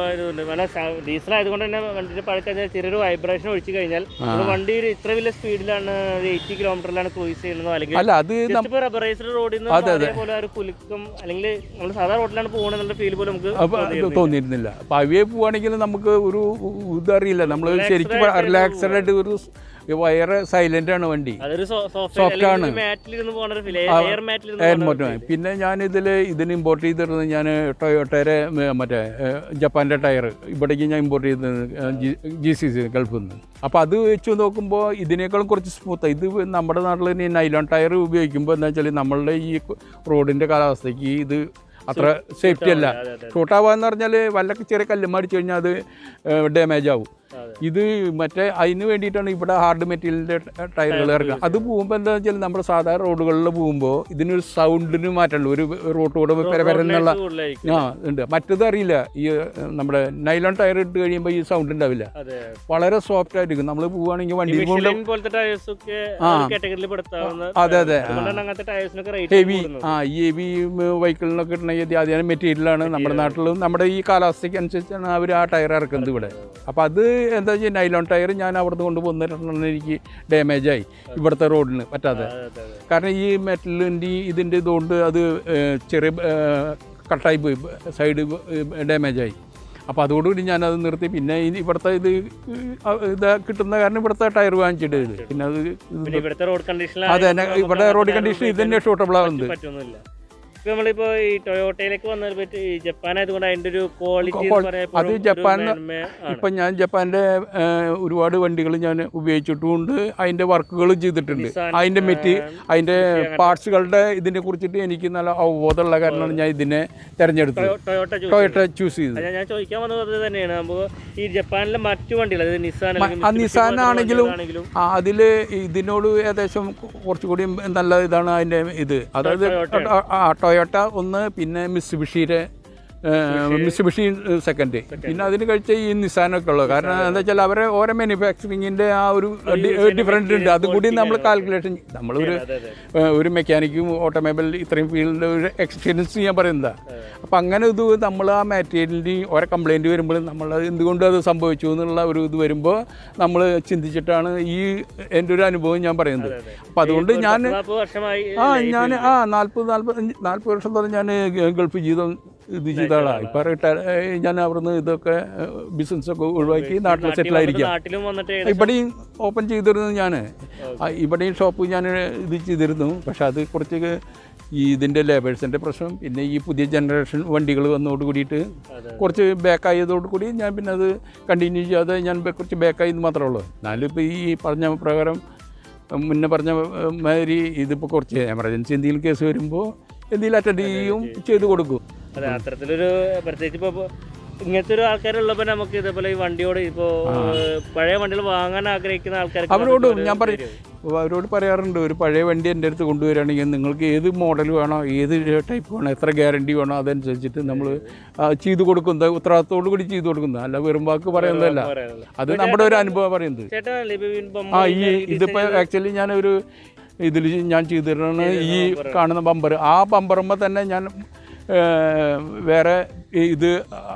ഡീസൽ ആയതുകൊണ്ട് തന്നെ വണ്ടിയുടെ പഴക്കഴിഞ്ഞാൽ ചെറിയൊരു വൈബ്രേഷൻ ഒഴിച്ചു കഴിഞ്ഞാൽ നമ്മള് വണ്ടി ഒരു ഇത്ര വലിയ സ്പീഡിലാണ് എയ്റ്റി കിലോമീറ്ററിലാണ് ക്രൂസ് ചെയ്യുന്നത് അല്ലെങ്കിൽ അല്ല അത് നം- ജസ്റ്റ് ഇപ്പൊ റബ്ബറൈസ്ഡ് റോഡിൽ നിന്ന് മാറിയ പോലെ ആ ഒരു കുലുക്കം അല്ലെങ്കിൽ നമ്മൾ സാധാരണ റോഡിലാണ് പോകുന്നത് ഫീൽ പോലും നമുക്ക് അപ്പോൾ അത് തോന്നിയിരുന്നില്ല അപ്പോൾ അവയെ പോവുകയാണെങ്കിൽ നമുക്ക് ഒരു ഇതറിയില്ല നമ്മൾ ശരിക്കും റിലാക്സ്ഡ് ആയിട്ട് ഒരു വയറ് സൈലന്റ് ആണ് വണ്ടി അതൊരു Soft സോഫ്റ്റ് ആണ്. മാറ്റിലിരുന്ന് പോകുന്ന ഒരു ഫീൽ എയർ മാറ്റിലിരുന്ന് എയർ മോട്ടർ പിന്നെ ഞാൻ ഇതിൽ ഇതിന് ഇമ്പോർട്ട് ചെയ്തിരുന്നത് ഞാൻ ടൊയോട്ടയുടെ മറ്റേ ഏഹ്, ജപ്പാൻ്റെ ടയർ ഇവിടേക്ക് ഞാൻ ഇമ്പോർട്ട് ചെയ്തത് ജി സി സി ഗൾഫിൽ നിന്ന് അപ്പോൾ അത് വെച്ച് നോക്കുമ്പോൾ ഇതിനേക്കാളും കുറച്ച് സ്മൂത്ത് ഇത് നമ്മുടെ നാട്ടിൽ തന്നെ നൈലോൺ ടയർ ഉപയോഗിക്കുമ്പോൾ എന്താ വെച്ചാൽ നമ്മളുടെ ഈ റോഡിൻ്റെ കാലാവസ്ഥയ്ക്ക് ഇത് അത്ര സേഫ്റ്റി അല്ല അതെ, അതെ. ഷൂട്ടാവാന്ന് പറഞ്ഞാൽ വല്ല ചെറിയ കല്ലുമ്മ അടിച്ചു കഴിഞ്ഞാൽ അത് ഡാമേജ് ആവും അതെ. ഇത് മറ്റേ അതിന് വേണ്ടിയിട്ടാണ് ഇവിടെ ഹാർഡ് മെറ്റീരിയലിൻ്റെ ടയറുകൾ ഇറക്കുക അത് പോകുമ്പോൾ എന്താ വെച്ചാൽ നമ്മുടെ സാധാരണ റോഡുകളിൽ പോകുമ്പോൾ ഇതിനൊരു സൗണ്ടിന് മാറ്റമുള്ളൂ ഒരു റോട്ടോട് പെരപെരെന്നുള്ള കൂടുതലായിരിക്കും ആ ഉണ്ട് മറ്റത് അറിയില്ല ഈ ഏഹ്, നമ്മുടെ നൈലോൺ ടയർ ഇട്ട് കഴിയുമ്പോൾ ഈ സൗണ്ട് ഉണ്ടാവില്ല അതെ വളരെ സോഫ്റ്റ് ആയിരിക്കും നമ്മൾ പോവുകയാണെങ്കിൽ വണ്ടി കൊണ്ട് മിഷലിൻ പോലത്തെ ടയേഴ്സ് ഒക്കെ കാറ്റഗറിയിൽ പെടുത്താവുന്ന അതെ അതെ അതുകൊണ്ടാണ് അങ്ങനത്തെ ടയേഴ്സിനൊക്കെ റേറ്റ് ഹെവി ആ ഈ ഹെവി വെഹിക്കിളിനൊക്കെ കിട്ടണമെങ്കിൽ ആദ്യം മെറ്റീരിയലാണ് നമ്മുടെ നാട്ടിലും നമ്മുടെ ഈ കാലാവസ്ഥയ്ക്ക് അനുസരിച്ചാണ് അവർ ആ ടയർ ഇറക്കുന്നത് ഇവിടെ അപ്പോൾ അത് എന്താ വെച്ചാൽ നൈലോൺ ടയർ ഞാൻ അവിടുന്ന് കൊണ്ടുപോകുന്നിട്ടുണ്ടെന്ന് എനിക്ക് ഡാമേജ് ആയി ഇവിടുത്തെ റോഡിന് പറ്റാതെ അതെ അതെ അതെ കാരണം ഈ മെറ്റലിൻ്റെ ഇതിൻ്റെ ഇതുകൊണ്ട് അത് ഏഹ്, ചെറിയ ഏഹ്, കട്ടായി പോയി സൈഡ് ഡാമേജ് ആയി അപ്പോൾ അതോടുകൂടി ഞാനത് നിർത്തി പിന്നെ ഇനി ഇവിടുത്തെ ഇത് ഇത് കിട്ടുന്ന കാരണം ഇവിടുത്തെ ടയർ വാങ്ങിച്ചിട്ട് ഇത് പിന്നെ അത് ഇത് പിന്നെ ഇവിടുത്തെ റോഡ് കണ്ടീഷനിൽ അതെ തന്നെ ഇവിടെ റോഡ് കണ്ടീഷൻ ഇത് തന്നെ ഷൂട്ടബിൾ ആവുന്നത് പറ്റൊന്നുമില്ല ഇപ്പൊ നമ്മളിപ്പോ ഈ ടൊയോട്ടയിലേക്ക് വന്നതിനെ പറ്റി ഈ ജപ്പാൻ ആയതുകൊണ്ട് അതിന്റെ ഒരു ക്വാളിറ്റി അത് ജപ്പാൻ ഇപ്പം ഞാൻ ജപ്പാൻ്റെ ഒരുപാട് വണ്ടികൾ ഞാൻ ഉപയോഗിച്ചിട്ടുമുണ്ട് അതിൻ്റെ വർക്കുകൾ ചെയ്തിട്ടുണ്ട് Nissan, അതിൻ്റെ മെറ്റി അതിൻ്റെ പാർട്സുകളുടെ ഇതിനെ കുറിച്ചിട്ട് എനിക്ക് നല്ല അവബോധമുള്ള കാരണമാണ് ഞാൻ ഇതിനെ തിരഞ്ഞെടുത്തത് ടൊയോട്ട ചൂസ് ടൊയോട്ട ചൂസ് ചെയ്തത് ഞാൻ ഞാൻ ചോദിക്കാൻ വന്നത് അത് തന്നെയാണ് നമുക്ക് ഈ ജപ്പാനിലെ മറ്റു വണ്ടികൾ അതായത് നിസാൻ ആ നിസാൻ ആണെങ്കിലും അതിൽ ഇതിനോട് ഏകദേശം കുറച്ചുകൂടി നല്ല ഇതാണ് അതിൻ്റെ ഇത് അതായത് ആ ടൊയോട്ട ഒന്ന് പിന്നെ മിസ്ബിഷിയുടെ മിസ്ബിഷി സെക്കൻഡ് പിന്നെ അതിന് കഴിച്ച ഈ നിസാനൊക്കെ ഉള്ളത് കാരണം എന്താ വെച്ചാൽ അവരെ ഓരോ മാനുഫാക്ചറിങ്ങിൻ്റെ ആ ഒരു ഡിഫറൻറ്റ് ഉണ്ട് അതുകൂടി നമ്മൾ കാൽക്കുലേഷൻ നമ്മളൊരു അതെ അതെ ഏഹ് ഒരു മെക്കാനിക്കും ഓട്ടോമൊബൈൽ ഇത്രയും ഫീൽഡിൻ്റെ ഒരു എക്സ്പീരിയൻസ് ഞാൻ പറയുന്നതാണ് അപ്പം അങ്ങനെ ഇത് നമ്മൾ ആ മാറ്റീരിയലിന് ഓരോ കംപ്ലൈൻറ്റ് വരുമ്പോൾ നമ്മൾ എന്തുകൊണ്ട് അത് സംഭവിച്ചു എന്നുള്ള ഒരു ഇത് വരുമ്പോൾ നമ്മൾ ചിന്തിച്ചിട്ടാണ് ഈ എൻ്റെ ഒരു അനുഭവം ഞാൻ പറയുന്നത് അപ്പം അതുകൊണ്ട് ഞാൻ നാൽപ്പത് വർഷമായി ആ ഞാൻ ആ നാൽപ്പത് നാൽപ്പത് നാൽപ്പത് വർഷത്തോളം ഞാൻ ഗൾഫ് ജീവിതം ഇത് ചെയ്ത ആളാണ് ഇപ്പം റിട്ടയർ ഞാൻ അവിടുന്ന് ഇതൊക്കെ ബിസിനസ്സൊക്കെ ഒഴിവാക്കി നാട്ടിൽ സെറ്റിൽ ആയിരിക്കാം നാട്ടിലും വന്നിട്ട് ഏകദേശം ഇവിടെയും ഓപ്പൺ ചെയ്തിരുന്നു ഞാൻ ഇവിടെയും ഷോപ്പ് ഞാൻ ഇത് ചെയ്തിരുന്നു പക്ഷെ അത് കുറച്ച് ഈ ഇതിൻ്റെ ലേബേഴ്സിൻ്റെ പ്രശ്നം പിന്നെ ഈ പുതിയ ജനറേഷൻ വണ്ടികൾ വന്നതോട് കൂടിയിട്ട് അതെ. കുറച്ച് ബാക്കായതോട് കൂടി ഞാൻ പിന്നെ അത് കണ്ടിന്യൂ ചെയ്യാതെ ഞാൻ ബെ- കുറച്ച് ബാക്കായെന്ന് മാത്രമേ ഉള്ളൂ എന്നാലും ഇപ്പോൾ ഈ പറഞ്ഞ പ്രകാരം മുന്നേ പറഞ്ഞ ഏഹ്, മാതിരി ഇതിപ്പോൾ കുറച്ച് എമർജൻസി എന്തെങ്കിലും കേസ് വരുമ്പോൾ എന്തെങ്കിലും അറ്റൻഡ് ചെയ്യും ചെയ്ത് കൊടുക്കും അതെ അത്തരത്തിലൊരു പ്രത്യേകിച്ച് ഇപ്പൊ ഇങ്ങനത്തെ ഒരു ആൾക്കാരുള്ളപ്പോ നമുക്ക് ഇതേപോലെ ഈ വണ്ടിയോട് ഇപ്പോ ഏഹ്, പഴയ വണ്ടികൾ വാങ്ങാൻ ആഗ്രഹിക്കുന്ന ആൾക്കാർക്ക് അവരോട് അതൊക്കെ ഞാൻ ഒരു പറയും അപ്പോൾ അവരോട് പറയാറുണ്ട് ഒരു പഴയ വണ്ടി എൻ്റെ അടുത്ത് കൊണ്ടുവരികയാണെങ്കിൽ നിങ്ങൾക്ക് ഏത് മോഡൽ വേണോ ഏത് ടൈപ്പ് വേണോ എത്ര ഗ്യാരണ്ടി വേണോ അതനുസരിച്ചിട്ട് നമ്മൾ ചെയ്തു കൊടുക്കുന്നത് ഉത്തരവാദിത്തോടു കൂടി ചെയ്തു കൊടുക്കുന്നത് അല്ല വെറും വാക്ക് പറയുന്നതല്ല പറയാനുള്ളത്. അത് നമ്മുടെ ഒരു അനുഭവം പറയുന്നത് ചേട്ടാ ഇപ്പൊ ഈ ബൊമ്മ ആ ഈ ഇതിപ്പോൾ ആക്ച്വലി ഞാനൊരു ഇതിൽ ഞാൻ ചെയ്തിട്ടാണ് ഈ കാണുന്ന ബമ്പർ ആ ബമ്പറുമ്പോൾ തന്നെ ഞാൻ ഏ, വേറെ ഈ ഇത്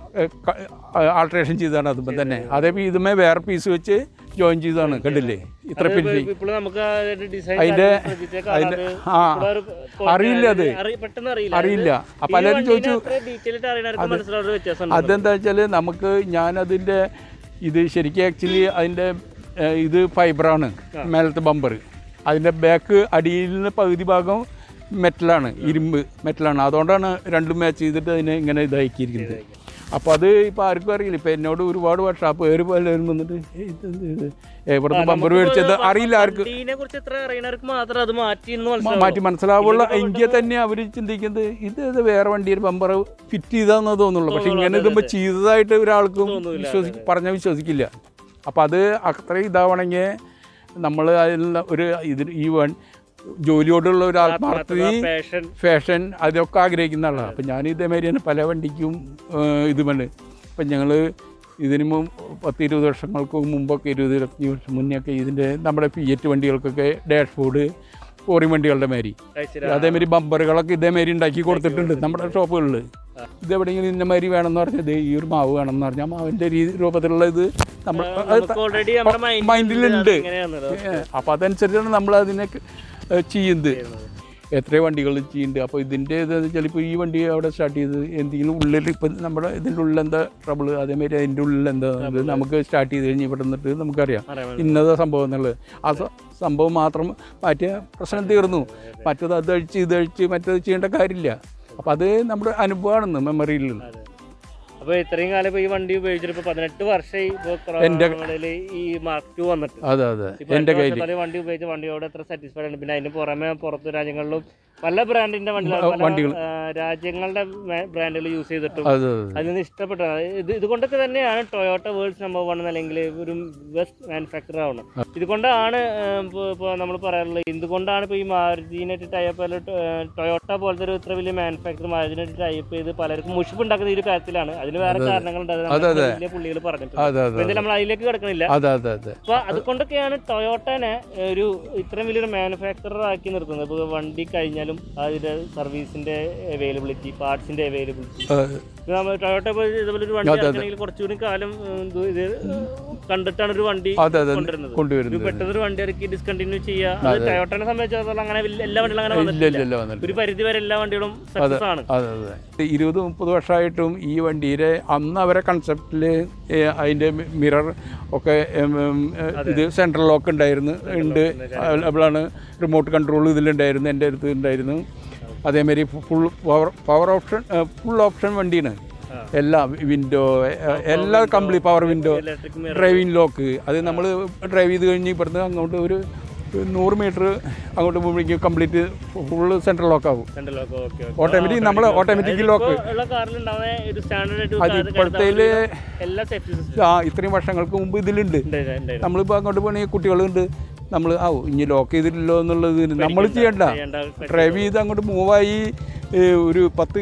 ആൾട്രേഷൻ ചെയ്തതാണ് അതുമ്പോൾ തന്നെ അതേ ഇതുമേ വേറെ പീസ് വെച്ച് ജോയിൻ ചെയ്തതാണ് കണ്ടില്ലേ ഇത്ര പിരിച്ച് ഇപ്പോൾ നമുക്ക് ഡിസൈൻ അതിന്റെ- അതിന്റെ ആ അറിയില്ല അത് പെട്ടെന്ന് അറിയില്ല അറിയില്ല അപ്പം പലരും ചോദിച്ചു ഡീറ്റെയിൽ ആയിട്ട് അറിയണവർക്ക് മനസ്സിലാവുന്ന വ്യത്യാസം അതെന്താ വെച്ചാൽ നമുക്ക് ഞാനതിൻ്റെ ഇത് ശരിക്കും ആക്ച്വലി അതിൻ്റെ ഏഹ്, ഇത് ഫൈബറാണ് മേലത്തെ ബമ്പർ അതിൻ്റെ ബാക്ക് അടിയിൽ നിന്ന് പകുതി ഭാഗം മെറ്റലാണ് ഇരുമ്പ് മെറ്റലാണ് അതുകൊണ്ടാണ് രണ്ടും മാച്ച് ചെയ്തിട്ട് അതിനെ ഇങ്ങനെ ഇതാക്കിയിരിക്കുന്നത് അപ്പോൾ അത് ഇപ്പോൾ ആർക്കും അറിയില്ല ഇപ്പോൾ എന്നോട് ഒരുപാട് വർഷാപ്പ് പേര് പലരും വന്നിട്ട് "ഏയ് ഇതെന്ത് ഇത്? എവിടുന്ന് ബമ്പർ മേടിച്ചത് അറിയില്ല ആർക്ക് വണ്ടീനെ കുറിച്ച് എത്ര അറിയണവർക്ക് മാത്രം അത് മാറ്റി എന്ന് മ- മനസ്സിലാവും മാറ്റി മനസ്സിലാവുള്ള ഇന്ത്യ തന്നെ അവർ ചിന്തിക്കുന്നത് ഇത് ഇത് വേറെ വണ്ടിയിൽ ബമ്പർ ഫിറ്റ് ചെയ്താന്നേ തോന്നുള്ളൂ പക്ഷെ ഇങ്ങനെ ഇതുമ്പോൾ ചെയ്തതായിട്ട് ഒരാൾക്കും വിശ്വസി പറഞ്ഞാൽ വിശ്വസിക്കില്ല അപ്പം അത് അത്ര ഇതാവണമെങ്കിൽ നമ്മൾ അതിൽ ഒരു ഇതിന് ഈ വൺ ജോലിയോടുള്ള ഒരു ആത്മാർത്ഥത പാഷൻ ഫാഷൻ അതൊക്കെ ആഗ്രഹിക്കുന്ന ആളാണ് അപ്പം ഞാൻ ഇതേമാതിരി തന്നെ പല വണ്ടിക്കും ഇത് വേണ്ട ഇപ്പം ഞങ്ങൾ ഇതിന് മുമ്പ് പത്ത് ഇരുപത് വർഷങ്ങൾക്ക് മുമ്പൊക്കെ ഇരുപത് ഇരുപത്തഞ്ച് വർഷം മുന്നേ ഒക്കെ ഇതിൻ്റെ നമ്മുടെ പി എറ്റ് വണ്ടികൾക്കൊക്കെ ഡാഷ്ബോർഡ് ഫോറി വണ്ടികളുടെ മാതിരി അതേമാതിരി ബമ്പറുകളൊക്കെ ഇതേമാതിരി ഉണ്ടാക്കി കൊടുത്തിട്ടുണ്ട് നമ്മുടെ ഷോപ്പുകളിൽ ഇത് എവിടെയെങ്കിലും ഇന്ന മാതിരി വേണമെന്ന് പറഞ്ഞത് ഈ ഒരു മാവ് വേണമെന്ന് പറഞ്ഞാൽ മാവിൻ്റെ രീതി രൂപത്തിലുള്ള ഇത് നമ്മൾ നമുക്ക് ഓൾറെഡി നമ്മുടെ മൈൻഡിലുണ്ട് എങ്ങനെയാണത് അപ്പോൾ അതനുസരിച്ചാണ് നമ്മൾ അതിനെ ഏഹ്, ചെയ്യുന്നത് എത്രയോ വണ്ടികൾ ചെയ്യുന്നുണ്ട് അപ്പോൾ ഇതിൻ്റെ ഇത് വെച്ചാൽ ഇപ്പോൾ ഈ വണ്ടി അവിടെ സ്റ്റാർട്ട് ചെയ്ത് എന്തെങ്കിലും ഉള്ളിൽ ഇപ്പം നമ്മുടെ ഇതിൻ്റെ ഉള്ളിൽ എന്താ ട്രബിൾ അതേമാതിരി അതിൻ്റെ ഉള്ളിൽ എന്താ ഇത് നമുക്ക് സ്റ്റാർട്ട് ചെയ്ത് കഴിഞ്ഞ് ഇവിടെ നിന്നിട്ട് നമുക്കറിയാം അറിയാം. ഇന്നതാ സംഭവം എന്നുള്ളത് ആ സ- സംഭവം മാത്രം മാറ്റിയ പ്രശ്നം തീർന്നു മറ്റത് അത് അഴിച്ച് ഇത് അഴിച്ച് മറ്റത് ചെയ്യേണ്ട കാര്യമില്ല അപ്പോൾ അത് നമ്മുടെ അനുഭവമാണെന്ന് മെമ്മറിയിൽ അപ്പൊ ഇത്രയും കാലം ഇപ്പൊ ഈ വണ്ടി ഉപയോഗിച്ചിട്ട് ഇപ്പൊ പതിനെട്ട് വർഷമായി ഇപ്പൊ എൻ്റെ- കൊറോണയില് ഈ മാർക്ക് ടു വന്നിട്ട് അതെ അതെ ഇപ്പൊ എൻ്റെ എട്ട് കയ്യിൽ വർഷത്തോളം വണ്ടി ഉപയോഗിച്ച വണ്ടിയോട് എത്ര സാറ്റിസ്ഫൈഡ് ആണ് പിന്നെ അതിന് പുറമെ പുറത്ത് രാജ്യങ്ങളിലും പല ബ്രാൻഡിന്റെ വണ്ടി വണ്ടികൾ. രാജ്യങ്ങളുടെ ബ്രാൻഡുകൾ യൂസ് ചെയ്തിട്ടും അതെ അതെ അതിൽ നിന്ന് ഇഷ്ടപ്പെട്ട ഇത് ഇതുകൊണ്ടൊക്കെ തന്നെയാണ് ടൊയോട്ട വേൾഡ്സ് നമ്പർ വൺ അല്ലെങ്കിൽ ഒരു ബെസ്റ്റ് മാനുഫാക്ചർ ആവുന്നത് ഇതുകൊണ്ടാണ് ഇപ്പോൾ നമ്മൾ പറയാറുള്ളത് എന്തുകൊണ്ടാണ് ഇപ്പോൾ ഈ മാരുതിനായിട്ട് ടൈപ്പ് അല്ലെങ്കിൽ ടൊയോട്ട പോലത്തെ ഒരു ഇത്ര വലിയ മാനുഫാക്ചർ മാരുതിനായിട്ട് ടൈപ്പ് ചെയ്ത് പലർക്കും മുഷിപ്പ് ഉണ്ടാക്കുന്ന ഈ ഒരു കാര്യത്തിലാണ് അതിന് വേറെ കാരണങ്ങളുണ്ട് അത് നമ്മുടെ അതെ. വലിയ പുള്ളികൾ പറഞ്ഞിട്ടുണ്ട് അതെ അപ്പൊ അതെ എന്തായാലും നമ്മൾ അതിലേക്ക് കിടക്കണില്ല അതെ അതെ അതെ അപ്പൊ അതുകൊണ്ടൊക്കെയാണ് ടൊയോട്ടനെ ഒരു ഇത്രയും വലിയൊരു മാനുഫാക്ചറർ ആക്കി നിർത്തുന്നത് ഇപ്പൊ വണ്ടി കഴിഞ്ഞാലും അതിന്റെ സർവീസിന്റെ അവൈലബിലിറ്റി പാർട്സിന്റെ അവൈലബിലിറ്റി അതെ നമ്മൾ ടൊയോട്ട ഇപ്പൊ ഇതുപോലെ ഒരു വണ്ടി ഇറക്കണമെങ്കിൽ കുറച്ചുകൂടി കാലം ഉം, ഇത് ഇത് കണ്ടിട്ടാണ് ഒരു വണ്ടി അതെ അതെ കൊണ്ടുവരുന്നത് ഒരു കൊണ്ടുവരുന്നത് പെട്ടെന്ന് ഒരു വണ്ടി ഇറക്കി ഡിസ്കണ്ടിന്യൂ ചെയ്യുക അത് ടൊയോട്ടനെ സംബന്ധിച്ചിടത്തോളം അങ്ങനെ വലിയ- എല്ലാ വണ്ടികളും അങ്ങനെ ഇല്ല വന്നിട്ടില്ല ഇല്ല ഇല്ല വന്നിട്ട് ഒരു പരിധി വരെ എല്ലാ വണ്ടികളും സക്സസ് ആണ് അതെ അതെ ഇരുപത് മുപ്പത് വർഷമായിട്ടും ഈ വണ്ടിയുടെ അന്ന് അവരെ കൺസെപ്റ്റിൽ അതിൻ്റെ മിറർ ഒക്കെ ഉം, ഉം, ഇത് സെൻട്രൽ ലോക്ക് ഉണ്ടായിരുന്നു ഉണ്ട് അവളാണ് റിമോട്ട് കൺട്രോൾ ഇതിലുണ്ടായിരുന്നു എൻ്റെ അടുത്ത് ഉണ്ടായിരുന്നു അതേമാതിരി full power power option full option വണ്ടിയാണ് എല്ലാം വിൻഡോ എല്ലാം complete power window electric driving lock അത് നമ്മൾ ഡ്രൈവ് ചെയ്ത് കഴിഞ്ഞ് ഇവിടുന്ന് അങ്ങോട്ട് ഒരു നൂറ് മീറ്റർ അങ്ങോട്ട് പോകുമ്പോഴേക്കും കംപ്ലീറ്റ് ഫുള്ള് സെൻട്രൽ ലോക്ക് ആവും സെൻട്രൽ ലോക്ക് ഓക്കെ ഓട്ടോമാറ്റിക് നമ്മൾ ഓട്ടോമാറ്റിക് ലോക്ക് ഉള്ള കാറിൽ ഉണ്ടാവുന്ന ഒരു സ്റ്റാൻഡേർഡ് അത് ആയിട്ട് ഇപ്പോഴത്തേല് എല്ലാ സേഫ്റ്റി സിസ്റ്റം ആ ഇത്രയും വർഷങ്ങൾക്ക് മുമ്പ് ഇതിലുണ്ട് ഉണ്ടായിരുന്നു നമ്മളിപ്പോൾ അങ്ങോട്ട് പോകണമെങ്കിൽ കുട്ടികളുണ്ട് നമ്മൾ ആ ഇനി ലോക്ക് ചെയ്തിട്ടില്ലോ എന്നുള്ളത് നമ്മൾ ചെയ്യണ്ട ചെയ്യേണ്ട ഡ്രൈവ് ചെയ്ത് അങ്ങോട്ട് മൂവായി ഏ, ഒരു പത്ത്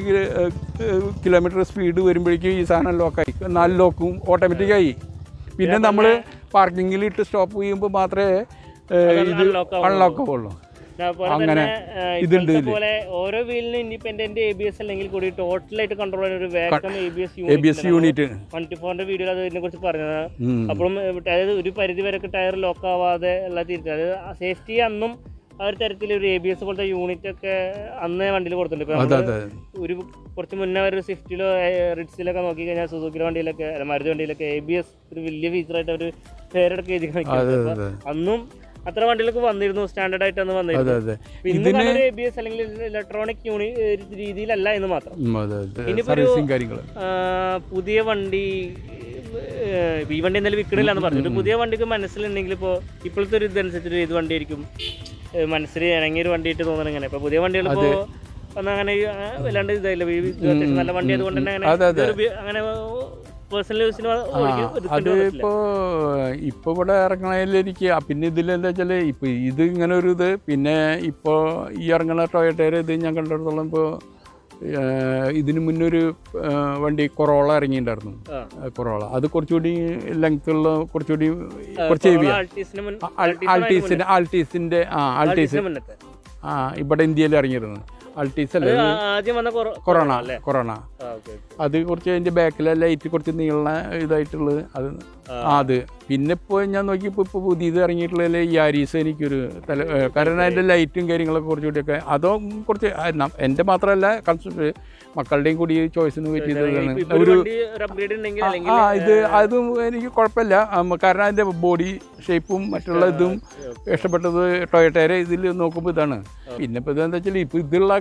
കിലോമീറ്റർ സ്പീഡ് വരുമ്പോഴേക്കും ഈ സാധനം ലോക്കായി നാല് ലോക്കും ഓട്ടോമാറ്റിക്കായി പിന്നെ നമ്മൾ പാർക്കിങ്ങിൽ ഇട്ട് സ്റ്റോപ്പ് ചെയ്യുമ്പോൾ മാത്രമേ ഏ, ഇത് unlock ആവുള്ളൂ. അൺലോക്ക് ആവുള്ളൂ അതുപോലെ അങ്ങനെ തന്നെ, ആ, ഇതുണ്ട് ഇപ്പോഴത്തെ പോലെ ഓരോ വീലിനും ഇൻഡിപെൻഡന്റ് എ ബി എസ് അല്ലെങ്കിൽ കൂടി ടോട്ടലായിട്ട് കൺട്രോൾ ചെയ്യുന്ന ഒരു vacuum A B S A B S unit വണ്ടി ഫോറിന്റെ വീഡിയോയിൽ അതിനെ കുറിച്ച് പറഞ്ഞത് അപ്പോഴും അതായത് ഒരു പരിധി വരെ ടയർ ലോക്ക് ആവാതെ ഉള്ള തിരിച്ചു അതായത് സേഫ്റ്റി അന്നും ആ ഒരു തരത്തിൽ ഒരു എ ബി എസ് പോലത്തെ യൂണിറ്റ് ഒക്കെ അന്നേ വണ്ടിയിൽ കൊടുത്തിട്ടുണ്ട് ഇപ്പൊ അതെ നമ്മള് അതെ ഒരു കുറച്ച് മുന്നേ ഒരു സ്വിഫ്റ്റിലോ റിഡ്സിലൊക്കെ നോക്കി കഴിഞ്ഞാൽ സുസുക്കിയുടെ വണ്ടിയിലൊക്കെ അല്ല, മാരുതി വണ്ടിയിലൊക്കെ എ ബി എസ് ഒരു വലിയ ഫീച്ചറായിട്ട് അവർ പേരെടുത്ത് എഴുതി അതെ കാണിക്കുന്നത് അതെ അന്നും അത്ര വണ്ടികളൊക്കെ വന്നിരുന്നു സ്റ്റാൻഡേർഡ് ആയിട്ട് അന്ന് അതെ വന്നിരുന്നു അതെ ഇപ്പൊ ഇന്ന് കാണുന്ന എ ബി എസ് അല്ലെങ്കിൽ ഇലക്ട്രോണിക് യൂണി രീതിയിലല്ല എന്ന് മാത്രം ഉം, അതെ അതെ ഇനിയിപ്പോ ഒരു- സർവീസിങ് കാര്യങ്ങൾ ആ, പുതിയ വണ്ടി ഏഹ്, ഈ വണ്ടി എന്തായാലും വിൽക്കണില്ല എന്ന് പറഞ്ഞു ഒരു പുതിയ വണ്ടിക്ക് മനസ്സിലുണ്ടെങ്കിൽ ഇപ്പോൾ ഇപ്പോഴത്തെ ഒരു ഇതനുസരിച്ച് ഏത് വണ്ടിയായിരിക്കും ഏഹ്, മനസ്സിൽ ഇണങ്ങിയ ഒരു വണ്ടിയായിട്ട് തോന്നണം ഇങ്ങനെ ഇപ്പൊ പുതിയ വണ്ടികൾ ഇപ്പോൾ ഒന്നും അങ്ങനെ ഈ, ആ, വല്ലാണ്ട് ഇതായില്ല ഈ അത്യാവശ്യം നല്ല വണ്ടി അതുകൊണ്ട് തന്നെ അങ്ങനെ അതെ, അതെ. ഇതൊരു ഉപയോ- അങ്ങനെ പേഴ്സണൽ യൂസിന് അത് ഇപ്പോൾ ഇപ്പോൾ ഇവിടെ ഇറങ്ങണതിൽ എനിക്ക് ആ, പിന്നെ ഇതിലെന്താ വെച്ചാൽ ഇപ്പോൾ ഇത് ഇങ്ങനെ ഒരു ഇത് പിന്നെ ഇപ്പോൾ ഈ ഇറങ്ങണ ടൊയറ്റയുടെ ഇത് ഞാൻ കണ്ടിടത്തോളം ഇപ്പോൾ ഇതിന് മുന്നൊരു ആ, വണ്ടി കൊറോള ഇറങ്ങിയിട്ടുണ്ടായിരുന്നു ആ. ആ, കൊറോള അത് കുറച്ചുകൂടി ലെങ്ത് ഉള്ള കുറച്ചുകൂടി കുറച്ച് ഹെവിയാണ് ആൾട്ടീസിന് മുൻ ആൾട്ടീസിൻ്റെ ആൾട്ടീസിൻ്റെ ആ ആൾട്ടീസ് ആൾട്ടീസിന് മുന്നത്തെ ആ ഇവിടെ ഇന്ത്യയിൽ ഇറങ്ങിയിരുന്നു ആൾട്ടീസ് അല്ല അത് ആദ്യം വന്ന കൊറോ കൊറോണ അല്ലേ കൊറോണ ആ ഓക്കെ അത് കുറച്ച് അതിൻ്റെ ബാക്കിലെ ലൈറ്റ് കുറച്ച് നീള ഇതായിട്ടുള്ളത് അത് ആ, അത് പിന്നെ ഇപ്പോൾ ഞാൻ നോക്കിയപ്പോൾ ഇപ്പോൾ പുതിയത് ഇറങ്ങിയിട്ടുള്ളതിൽ യാരീസ് എനിക്കൊരു തല ഏ, കാരണം അതിൻ്റെ ലൈറ്റും കാര്യങ്ങളൊക്കെ കുറച്ചുകൂടിയൊക്കെ അതോ കുറച്ച് ആ, നം- എൻ്റെ മാത്രമല്ല കൺസെപ്റ്റ് മക്കളുടെയും കൂടി ചോയ്സിന് പറ്റിയതാണ് ഇപ്പൊ ഒരു വണ്ടി ഒരു അപ്ഗ്രേഡ് ഉണ്ടെങ്കിൽ അല്ലെങ്കിൽ ആ ഇത് അതും എനിക്ക് കുഴപ്പമില്ല ആം, കാരണം അതിൻ്റെ ബോഡി ഷേപ്പും മറ്റുള്ള ഇതും ഇഷ്ടപ്പെട്ടത് ടൊയറ്റയുടെ ഇതിൽ നോക്കുമ്പോൾ ഇതാണ് പിന്നെ ഇപ്പോൾ ഇതെന്താ വെച്ചാൽ ഇപ്പോൾ ഇതുള്ള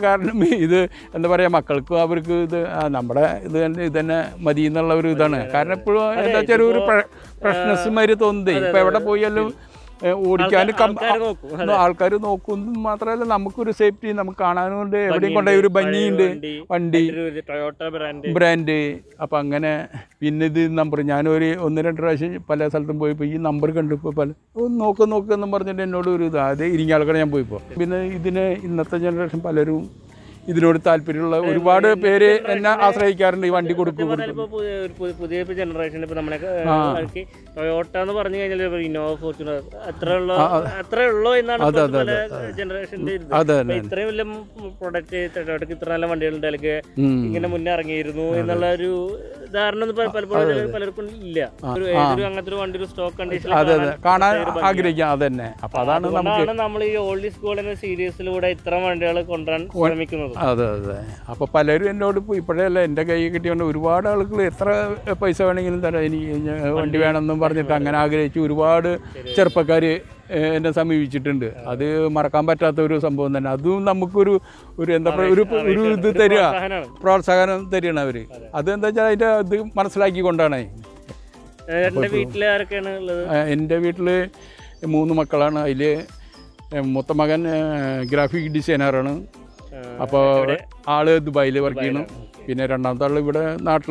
കാരണം ഇത് എന്താ പറയുക മക്കൾക്കും അവർക്ക് ഇത് ആ, നമ്മുടെ ഇത് തന്നെ ഇത് തന്നെ മതി എന്നുള്ള ഒരു ഇതാണ് കാരണം എപ്പോഴും എന്താ വെച്ചാൽ ഒരു പ്രശ്നസ് മാതിരി തോന്നുന്നത് ഇപ്പം എവിടെ പോയാലും ഏ, ഓടിക്കാനും ആൾക്കാര് നോക്കും. ആൾക്കാർ നോക്കും മാത്രമല്ല നമുക്കൊരു സേഫ്റ്റി നമുക്ക് കാണാനുണ്ട് എവിടെയും കൊണ്ടുപോയി ഒരു ഭംഗിയുണ്ട് വണ്ടി വണ്ടി ഒരു ടൊയോട്ട ബ്രാൻഡ് ബ്രാൻഡ് അപ്പം അങ്ങനെ പിന്നെ ഇത് നമ്പർ ഞാനൊരു ഒന്ന് രണ്ട് പ്രാവശ്യം പല സ്ഥലത്തും പോയപ്പോൾ ഈ നമ്പർ കണ്ടപ്പോൾ പല "ഓ, നോക്ക് നോക്ക് എന്നും പറഞ്ഞിട്ട് എന്നോട് ഒരു ഇത് അത് ഇരിങ്ങാലക്കട ഞാൻ പോയിപ്പോൾ പിന്നെ ഇതിന് ഇന്നത്തെ ജനറേഷൻ പലരും ഇതിനോട് താല്പര്യമുള്ള ഒരുപാട് പേര് എന്നെ ആശ്രയിക്കാറുണ്ട് ഈ വണ്ടി കൊടുക്കും കൊടുക്കും ഇപ്പൊ പുതിയ ഒരു പുതിയ- പുതിയ ജനറേഷൻ ഇപ്പൊ നമ്മളെ ടൊയോട്ട എന്ന് പറഞ്ഞു കഴിഞ്ഞാൽ ഇപ്പൊ ഇന്നോവ ഫോർച്യൂണർ അത്ര ഉള്ളോ അത്ര ഉള്ളോ എന്നാണ് അതെ, ഇപ്പൊ അതെ, പല ജനറേഷന്റെ ഇത് അതെ അപ്പൊ തന്നെ ഇത്രയും വലിയ പ്രൊഡക്റ്റ് ടൊയോട്ടക്ക് ഇത്ര നല്ല വണ്ടികളുണ്ട് അല്ലെങ്കിൽ ഉം. ഇങ്ങനെ മുന്നേ ഇറങ്ങിയിരുന്നു എന്നുള്ള ഒരു ധാരണ ഒന്നും പല- പലപ്പോഴും പലർക്കും ഇല്ല ഒരു ഏതൊരു അങ്ങനത്തെ ഒരു വണ്ടി ഒരു സ്റ്റോക്ക് കണ്ടീഷനിൽ അതെ അതെ കാണാൻ ആഗ്രഹിക്കാം അതന്നെ അപ്പം അതാണ് നമുക്ക് അതുകൊണ്ടാണ് നമ്മൾ ഈ ഓൾഡ് സ്കൂൾ എന്ന സീരീസിലൂടെ ഇത്ര വണ്ടികൾ കൊണ്ടുവരാൻ ശ്രമിക്കുന്നത് അതെ അതെ അപ്പോൾ പലരും എന്നോട് ഇപ്പോൾ ഇപ്പോഴല്ല എൻ്റെ കൈ കിട്ടിയോണ്ട് ഒരുപാട് ആളുകൾ എത്ര പൈസ വേണമെങ്കിലും തരാം എനിക്ക് ഞാൻ വണ്ടി വേണമെന്നും പറഞ്ഞിട്ട് അങ്ങനെ ആഗ്രഹിച്ച് ഒരുപാട് ചെറുപ്പക്കാർ എന്നെ സമീപിച്ചിട്ടുണ്ട് അത് മറക്കാൻ പറ്റാത്ത ഒരു സംഭവം തന്നെ അതും നമുക്കൊരു ഒരു എന്താ പറയുക ഒരു ഒരു ഇത് തരിക പ്രോത്സാഹനമാണ്. പ്രോത്സാഹനം തരികയാണ് അവർ അതെന്താ വെച്ചാൽ അതിൻ്റെ ഇത് മനസ്സിലാക്കിക്കൊണ്ടാണ് എന്റെ വീട്ടിൽ ആരൊക്കെയാണ് ഉള്ളത് എൻ്റെ വീട്ടിൽ മൂന്ന് മക്കളാണ് അതിൽ മൂത്ത മകൻ ഗ്രാഫിക് ഡിസൈനറാണ് ആ, അപ്പോൾ ആള് ദുബായിൽ വർക്ക് ചെയ്യണം പിന്നെ രണ്ടാമത്തെ ആൾ ഇവിടെ നാട്ടിൽ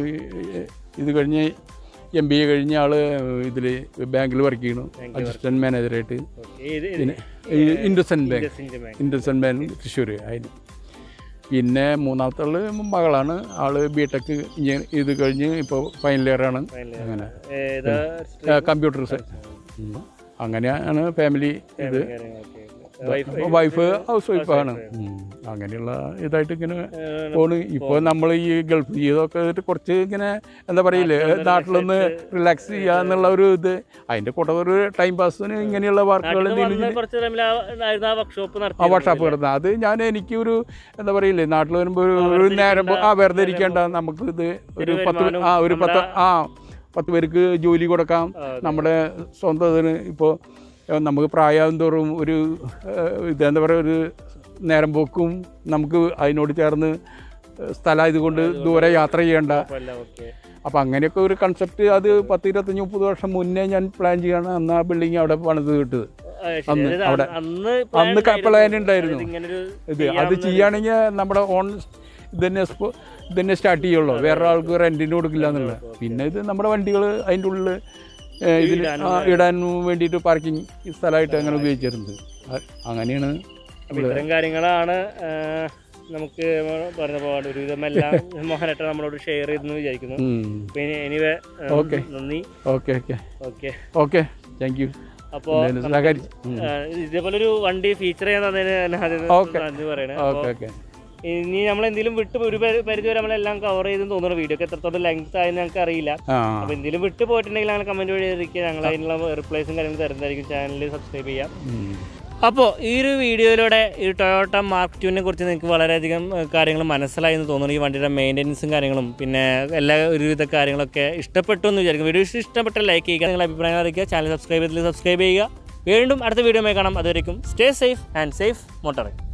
ഇത് കഴിഞ്ഞ് എം ബി എ കഴിഞ്ഞ ആള് ഇതിൽ ബാങ്കിൽ വർക്ക് ചെയ്യണം അസിസ്റ്റന്റ് മാനേജറായിട്ട് okay. ഇത് ഇത് പിന്നെ ഈ IndusInd bank IndusInd bank. IndusInd bank Thrissur അതിന് പിന്നെ മൂന്നാമത്തെ ആള് മകളാണ് ആള് ബി ടെക് ഇത് കഴിഞ്ഞ് ഇപ്പോൾ ഫൈനൽ ഇയർ ആണ് അങ്ങനെ ഏതാ കമ്പ്യൂട്ടർ അങ്ങനെയാണ് ഫാമിലി ഇത് വൈഫ് വൈഫ് ഹൗസ് വൈഫാണ് അങ്ങനെയുള്ള ഇതായിട്ട് ഇങ്ങനെ പോണ് ഇപ്പോൾ നമ്മൾ ഈ ഗൾഫ് ജീവിതമൊക്കെ ആയിട്ട് കുറച്ച് ഇങ്ങനെ എന്താ പറയില്ലേ നാട്ടിലൊന്ന് റിലാക്സ് ചെയ്യുക എന്നുള്ള ഒരു ഇത് അതിൻ്റെ കൂടെ ഒരു ടൈം പാസിന് ഇങ്ങനെയുള്ള വർക്കുകൾ എന്തെങ്കിലും വന്ന് കുറച്ച് ടൈമിലായിരുന്നു ആ വർക്ക്ഷോപ്പ് ആ നടത്തി വർക്ക്ഷോപ്പ് കിടന്നത് അത് ഞാൻ എനിക്ക് ഒരു എന്താ പറയില്ലേ നാട്ടിൽ വരുമ്പോൾ ഒരു ഒരു നേരം പോ- ആ വെറുതെ ഇരിക്കേണ്ട നമുക്ക് ഇത് ഒരു പത്ത് പേ- ആ ഒരു പത്ത് ആ പത്ത് പേർക്ക് ജോലി കൊടുക്കാം നമ്മുടെ സ്വന്തം ഇതിന് ഇപ്പോൾ നമുക്ക് പ്രായം തോറും ഒരു ഏഹ്, ഇത് എന്താ പറയുക ഒരു നേരം പോക്കും നമുക്ക് അതിനോട് ചേർന്ന് സ്ഥലമായതുകൊണ്ട് ദൂരെ യാത്ര ചെയ്യേണ്ട ഓക്കെ അപ്പം അങ്ങനെയൊക്കെ ഒരു കൺസെപ്റ്റ് അത് പത്ത് ഇരുപത്തഞ്ച് മുപ്പത് വർഷം മുന്നേ ഞാൻ പ്ലാൻ ചെയ്യാണ് അന്ന് ആ ബിൽഡിങ് അവിടെ പണിത് കിട്ടത് അന്ന് അവിടെ അന്ന് അന്ന് പ്ലാൻ ഉണ്ടായിരുന്നു ഇങ്ങനൊരു ഇത് അത് ചെയ്യുകയാണെങ്കിൽ നമ്മുടെ ഓൺ ഇതന്നെ സ്പോ- ഇതന്നെ സ്റ്റാർട്ട് ചെയ്യുള്ളൂ വേറെ ആൾക്ക് റെൻറ്റിന് കൊടുക്കില്ല എന്നുള്ളത് പിന്നെ ഇത് നമ്മുടെ വണ്ടികൾ അതിൻ്റെ ഉള്ളിൽ ഇതിൽ ഇടാൻ വേണ്ടിയിട്ട് പാർക്കിംഗ് സ്ഥലമായിട്ട് അങ്ങനെ ഉപയോഗിച്ചിരുന്നത് അ- അങ്ങനെയാണ് അപ്പൊ ഇത്തരം കാര്യങ്ങളാണ് ആ, നമുക്ക് പറഞ്ഞ പോലെ ഒരുവിധം എല്ലാം മോഹനേട്ട നമ്മളോട് ഷെയർ ചെയ്തെന്ന് വിചാരിക്കുന്നു പിന്നെ എനിവേ Okay. നന്ദി okay okay okay okay thank you അപ്പോൾ സഹകരിച്ചു ഇതേപോലെ ഒരു വണ്ടി ഫീച്ചർ ചെയ്യാൻ തന്നതിന് ഞാൻ ആദ്യം Okay. നന്ദി പറയണേ ഓക്കെ ഓക്കെ ഇനി നമ്മൾ എന്തെങ്കിലും വിട്ട് ഒരു പരി- പരിധി വരെ നമ്മളെല്ലാം കവർ ചെയ്തെന്ന് തോന്നുന്നു വീഡിയോ ഒക്കെ എത്രത്തോളം ലെങ്ത് ആയെന്ന് ഞങ്ങൾക്ക് അറിയില്ല ആ അപ്പോൾ എന്തെങ്കിലും വിട്ട് പോയിട്ടുണ്ടെങ്കിൽ അങ്ങനെ കമൻറ്റ് വഴി അറിയിക്കുക ഞങ്ങൾ അതിനുള്ള റിപ്ലൈസും കാര്യങ്ങളും തരുന്നതായിരിക്കും ചാനൽ സബ്സ്ക്രൈബ് ചെയ്യാം ഉം. അപ്പോൾ ഈ ഒരു വീഡിയോയിലൂടെ ഈ ടൊയോട്ട മാർക്ക് ടുവിനെ കുറിച്ച് നിങ്ങൾക്ക് വളരെയധികം കാര്യങ്ങൾ മനസ്സിലായി എന്ന് തോന്നുന്നു ഈ വണ്ടിയുടെ മെയിൻ്റെനൻസും കാര്യങ്ങളും പിന്നെ എല്ലാ ഒരുവിധ കാര്യങ്ങളൊക്കെ ഇഷ്ടപ്പെട്ടു എന്ന് വിചാരിക്കും വീഡിയോ ഇഷ്ടപ്പെട്ട ലൈക്ക് ചെയ്യുക നിങ്ങളുടെ അഭിപ്രായങ്ങൾ അറിയിക്കുക ചാനൽ സബ്സ്ക്രൈബ് ചെയ്തില്ല സബ്സ്ക്രൈബ് ചെയ്യുക വീണ്ടും അടുത്ത വീഡിയോ കാണാം അതുവരെയും stay safe and safe motoring